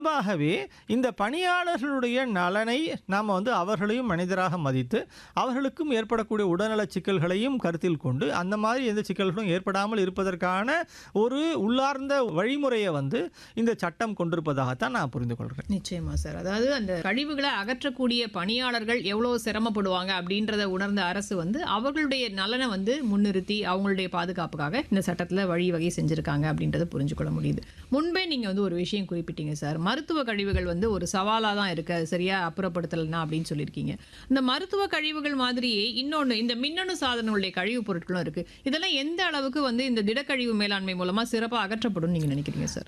இயல்பாகவே இந்த பணியாளர்களுடைய நலனை நாம் வந்து அவர்களையும் மனிதராக மதித்து அவர்களுக்கும் ஏற்படக்கூடிய உடல்நல சிக்கல்களையும் கருத்தில் கொண்டு அந்த மாதிரி எந்த சிக்கல்களும் ஏற்படாமல் இருப்பதற்கான ஒரு உள்ளார்ந்த வழிமுறையை வந்து இந்த சட்டம் கொண்டிருப்பதாகத்தான் நான் புரிந்து கொள்கிறேன் நிச்சயமா சார் அதாவது அந்த கழிவுகளை அகற்றக்கூடிய பணியாளர்கள் எவ்வளவு சிரமப்படுவாங்க அப்படின்றத உணர்ந்த அரசு வந்து அவர்களுடைய நலனை வந்து முன்னிறுத்தி அவங்களுடைய பாதுகாப்புக்காக இந்த சட்டத்துல வழிவகை செஞ்சிருக்காங்க அப்படின்றத புரிஞ்சுக்கொள்ள முடியுது முன்பே நீங்க வந்து ஒரு விஷயம் குறிப்பிட்டீங்க சார் மருத்துவ கழிவுகள் வந்து ஒரு சவாலா தான் இருக்கு அது சரியா அப்புறப்படுத்தலைன்னா அப்படின்னு சொல்லியிருக்கீங்க இந்த மருத்துவ கழிவுகள் மாதிரியே இன்னொன்று இந்த மின்னணு சாதனங்களுடைய கழிவுப் பொருட்களும் இருக்கு இதெல்லாம் எந்த அளவுக்கு வந்து இந்த திடக்கழிவு மேலாண்மை மூலமா சிறப்பாக அகற்றப்படும் நீங்க நினைக்கிறீங்க சார்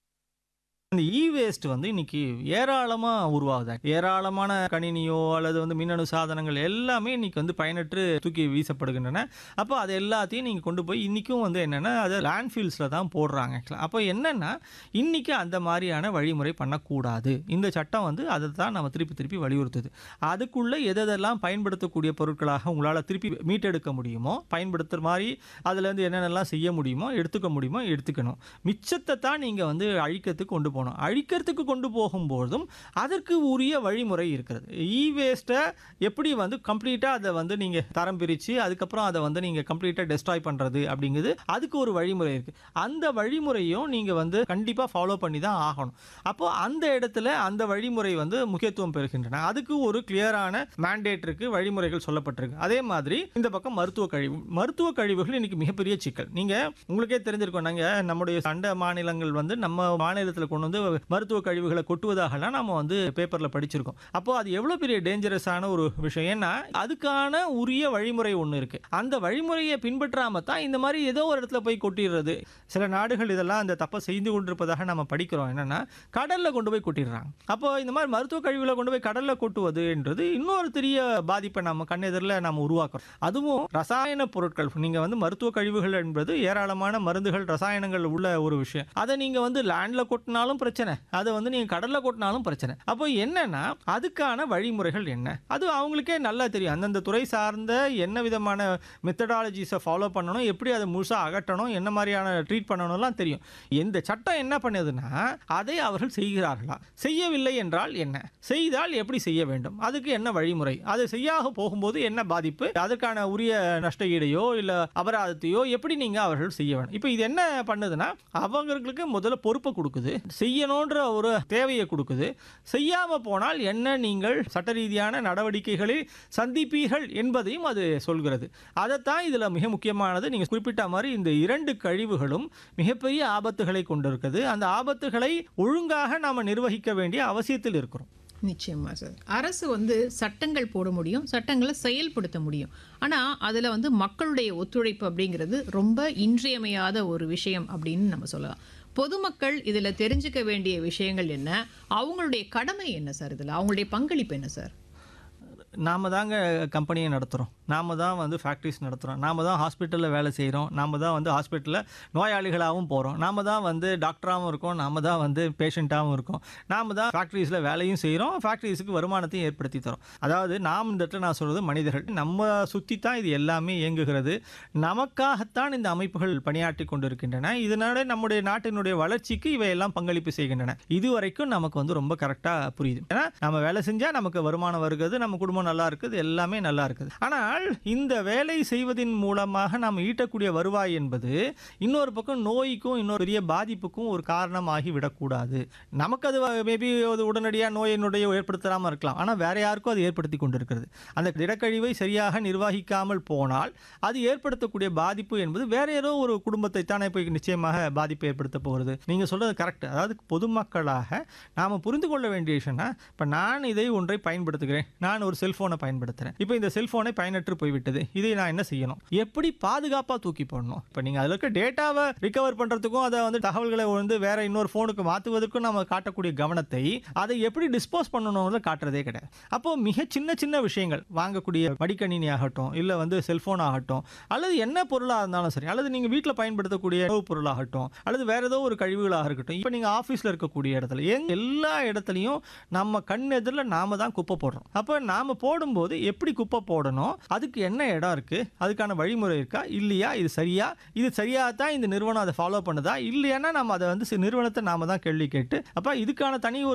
இந்த இ வேஸ்ட் வந்து இன்னைக்கு ஏராளமாக உருவாகுது ஏராளமான கணினியோ அல்லது வந்து மின்னணு சாதனங்கள் எல்லாமே இன்னைக்கு வந்து பயனற்று தூக்கி வீசப்படுகின்றன அப்போ அது எல்லாத்தையும் நீங்கள் கொண்டு போய் இன்றைக்கும் வந்து என்னென்னா அதை லேண்ட்ஃபீல்ஸில் தான் போடுறாங்க actually. அப்போ என்னென்னா இன்றைக்கி அந்த மாதிரியான வழிமுறை பண்ணக்கூடாது இந்த சட்டம் வந்து அதை தான் நம்ம திருப்பி திருப்பி வலியுறுத்துது அதுக்குள்ளே எதெல்லாம் பயன்படுத்தக்கூடிய பொருட்களாக உங்களால் திருப்பி மீட்டெடுக்க முடியுமோ பயன்படுத்துகிற மாதிரி அதுலேருந்து என்னென்னலாம் செய்ய முடியுமோ எடுத்துக்க முடியுமோ எடுத்துக்கணும் மிச்சத்தை தான் நீங்கள் வந்து அழிக்கிறதுக்கு கொண்டு போகணும் அழிக்கிறதுக்கு கொண்டு போகும்போதும் அதற்கு உரிய வழிமுறை இருக்கிறது இ வேஸ்ட்டை எப்படி வந்து கம்ப்ளீட்டாக அதை வந்து நீங்கள் தரம் பிரித்து அதுக்கப்புறம் அதை வந்து நீங்கள் கம்ப்ளீட்டாக டெஸ்ட்ராய் பண்ணுறது அப்படிங்கிறது அதுக்கு ஒரு வழிமுறை இருக்குது அந்த வழிமுறையும் நீங்கள் வந்து கண்டிப்பாக ஃபாலோ பண்ணி தான் ஆகணும் அப்போ அந்த இடத்துல அந்த வழிமுறை வந்து முக்கியத்துவம் பெறுகின்றன அதுக்கு ஒரு கிளியரான மேண்டேட் இருக்கு வழிமுறைகள் சொல்லப்பட்டிருக்கு அதே மாதிரி இந்த பக்கம் மருத்துவ கழிவு மருத்துவ கழிவுகள் இன்னைக்கு மிகப்பெரிய சிக்கல் நீங்க உங்களுக்கே தெரிஞ்சிருக்கோம் நாங்க நம்முடைய சண்ட மாநிலங்கள் வந்து நம்ம மாநிலத்தில் கொண்டு வந்து மருத்துவ கழிவுகளை கொட்டுவதாகலாம் நம்ம வந்து பேப்பர்ல படிச்சிருக்கோம் அப்போ அது எவ்வளவு பெரிய டேஞ்சரஸான ஒரு விஷயம் ஏன்னா அதுக்கான உரிய வழிமுறை ஒன்று இருக்கு அந்த வழிமுறையை பின்பற்றாம தான் இந்த மாதிரி ஏதோ ஒரு இடத்துல போய் கொட்டிடுறது சில நாடுகள் இதெல்லாம் அந்த தப்பை செய்து கொண்டிருப்பதாக நம்ம படிக்கிறோம் என்னன்னா கடல்ல கொண்டு போய் கொட்டிடுறாங்க அப்போ இந்த மாதிரி மருத்துவ கழிவுகளை கொண்டு போய் கடல்ல கொட்டுவதுன்றது இன்னொரு பெரிய பாதிப்பை நம்ம கண்ணெதிரில் நம்ம உருவாக்குறோம் அதுவும் ரசாயன பொருட்கள் நீங்க வந்து மருத்துவ கழிவுகள் என்பது ஏராளமான மருந்துகள் ரசாயனங்கள் உள்ள ஒரு விஷயம் அதை நீங்க வந்து லேண்ட்ல கொட்டினாலும் பிரச்சனை அதை வந்து நீங்க கடல்ல கொட்டினாலும் பிரச்சனை அப்போ என்னன்னா அதுக்கான வழிமுறைகள் என்ன அது அவங்களுக்கே நல்லா தெரியும் அந்தந்த துறை சார்ந்த என்ன விதமான மெத்தடாலஜிஸை ஃபாலோ பண்ணணும் எப்படி அதை முழுசாக அகற்றணும் என்ன மாதிரியான ட்ரீட் பண்ணணும்லாம் தெரியும் இந்த சட்டம் என்ன பண்ணுதுன்னா அதை அவர்கள் செய்கிறார்களா செய்யவில்லை என்றால் என்ன செய்தால் எப்படி செய்ய வேண்டும் அதுக்கு என்ன வழிமுறை அது செய்யாக போகும்போது என்ன பாதிப்பு அதற்கான உரிய நஷ்ட ஈடையோ இல்லை அபராதத்தையோ எப்படி நீங்கள் அவர்கள் செய்ய வேண்டும் இப்போ இது என்ன பண்ணுதுன்னா அவங்களுக்கு முதல்ல பொறுப்பை கொடுக்குது செய்யணுன்ற ஒரு தேவையை கொடுக்குது செய்யாமல் போனால் என்ன நீங்கள் சட்ட ரீதியான நடவடிக்கைகளை சந்திப்பீர்கள் என்பதையும் அது சொல்கிறது அதைத்தான் இதில் மிக முக்கியமானது நீங்கள் குறிப்பிட்ட மாதிரி இந்த இரண்டு கழிவுகளும் மிகப்பெரிய ஆபத்துகளை கொண்டிருக்குது அந்த ஆபத்துகளை ஒழுங்காக நாம் நிர்வகிக்க வேண்டிய அவசியத்தில் இருக்கிறோம் நிச்சயமா சார் அரசு வந்து சட்டங்கள் போட முடியும் சட்டங்களை செயல்படுத்த முடியும் ஆனா அதுல வந்து மக்களுடைய ஒத்துழைப்பு அப்படிங்கிறது ரொம்ப இன்றியமையாத ஒரு விஷயம் அப்படின்னு நம்ம சொல்லலாம் பொதுமக்கள் இதுல தெரிஞ்சுக்க வேண்டிய விஷயங்கள் என்ன அவங்களுடைய கடமை என்ன சார் இதுல அவங்களுடைய பங்களிப்பு என்ன சார் நாம தாங்க கம்பெனியை நடத்துகிறோம் நாம தான் வந்து ஃபேக்ட்ரிஸ் நடத்துகிறோம் நாம தான் ஹாஸ்பிட்டலில் வேலை செய்கிறோம் நாம தான் வந்து ஹாஸ்பிட்டலில் நோயாளிகளாகவும் போகிறோம் நாம தான் வந்து டாக்டராகவும் இருக்கோம் நாம தான் வந்து பேஷண்ட்டாகவும் இருக்கோம் நாம தான் ஃபேக்ட்ரிஸில் வேலையும் செய்கிறோம் ஃபேக்ட்ரிஸுக்கு வருமானத்தையும் ஏற்படுத்தி தரோம் அதாவது நாம் இந்த இடத்துல நான் சொல்கிறது மனிதர்கள் நம்ம சுற்றி தான் இது எல்லாமே இயங்குகிறது நமக்காகத்தான் இந்த அமைப்புகள் பணியாற்றி கொண்டிருக்கின்றன இதனால நம்முடைய நாட்டினுடைய வளர்ச்சிக்கு இவையெல்லாம் பங்களிப்பு செய்கின்றன இதுவரைக்கும் நமக்கு வந்து ரொம்ப கரெக்டாக புரியுது ஏன்னா நம்ம வேலை செஞ்சால் நமக்கு வருமானம் வருகிறது நம்ம குடும்பம் நல்லா இருக்குது எல்லாமே நல்லா இருக்குது ஆனால் இந்த வேலை செய்வதின் மூலமாக நாம் ஈட்டக்கூடிய வருவாய் என்பது இன்னொரு பக்கம் நோய்க்கும் இன்னொரு பெரிய பாதிப்புக்கும் ஒரு காரணமாகி விடக்கூடாது நமக்கு அது மேபி அது உடனடியாக நோயினுடைய ஏற்படுத்தாமல் இருக்கலாம் ஆனால் வேற யாருக்கும் அது ஏற்படுத்தி கொண்டிருக்கிறது அந்த திடக்கழிவை சரியாக நிர்வகிக்காமல் போனால் அது ஏற்படுத்தக்கூடிய பாதிப்பு என்பது வேற ஏதோ ஒரு குடும்பத்தை தானே போய் நிச்சயமாக பாதிப்பு ஏற்படுத்த போகிறது நீங்கள் சொல்றது கரெக்ட் அதாவது பொதுமக்களாக நாம் புரிந்து கொள்ள வேண்டிய விஷயம்னா இப்போ நான் இதை ஒன்றை பயன்படுத்துகிறேன் நான் ஒரு செல்ஃபோனை பயன்படுத்துகிறேன் இப்போ இந்த செல்ஃபோனை பயனற்று போய்விட்டது இதை நான் என்ன செய்யணும் எப்படி பாதுகாப்பாக தூக்கி போடணும் இப்போ நீங்கள் அதில் இருக்க டேட்டாவை ரிகவர் பண்ணுறதுக்கும் அதை வந்து தகவல்களை வந்து வேற இன்னொரு ஃபோனுக்கு மாற்றுவதற்கும் நம்ம காட்டக்கூடிய கவனத்தை அதை எப்படி டிஸ்போஸ் பண்ணணும்னு காட்டுறதே கிடையாது அப்போ மிக சின்ன சின்ன விஷயங்கள் வாங்கக்கூடிய மடிக்கணினி ஆகட்டும் இல்லை வந்து செல்ஃபோன் ஆகட்டும் அல்லது என்ன பொருளாக இருந்தாலும் சரி அல்லது நீங்கள் வீட்டில் பயன்படுத்தக்கூடிய உணவுப் பொருளாகட்டும் அல்லது வேற ஏதோ ஒரு கழிவுகளாக இருக்கட்டும் இப்போ நீங்கள் ஆஃபீஸில் இருக்கக்கூடிய இடத்துல எங்க எல்லா இடத்துலையும் நம்ம கண் எதிரில் நாம தான் குப்பை போடுறோம் அப்போ நாம போடும்போது எப்படி குப்பை போடணும் அதுக்கு என்ன இடம் இருக்கு அதுக்கான வழிமுறை இருக்கா இல்லையா இது சரியா இது சரியா தான் இந்த நிறுவனம் அதை ஃபாலோ பண்ணுதா இல்லையானா நம்ம அதை வந்து சி- நிறுவனத்தை நாம தான் கேள்வி கேட்டு அப்ப இதுக்கான தனி ஒரு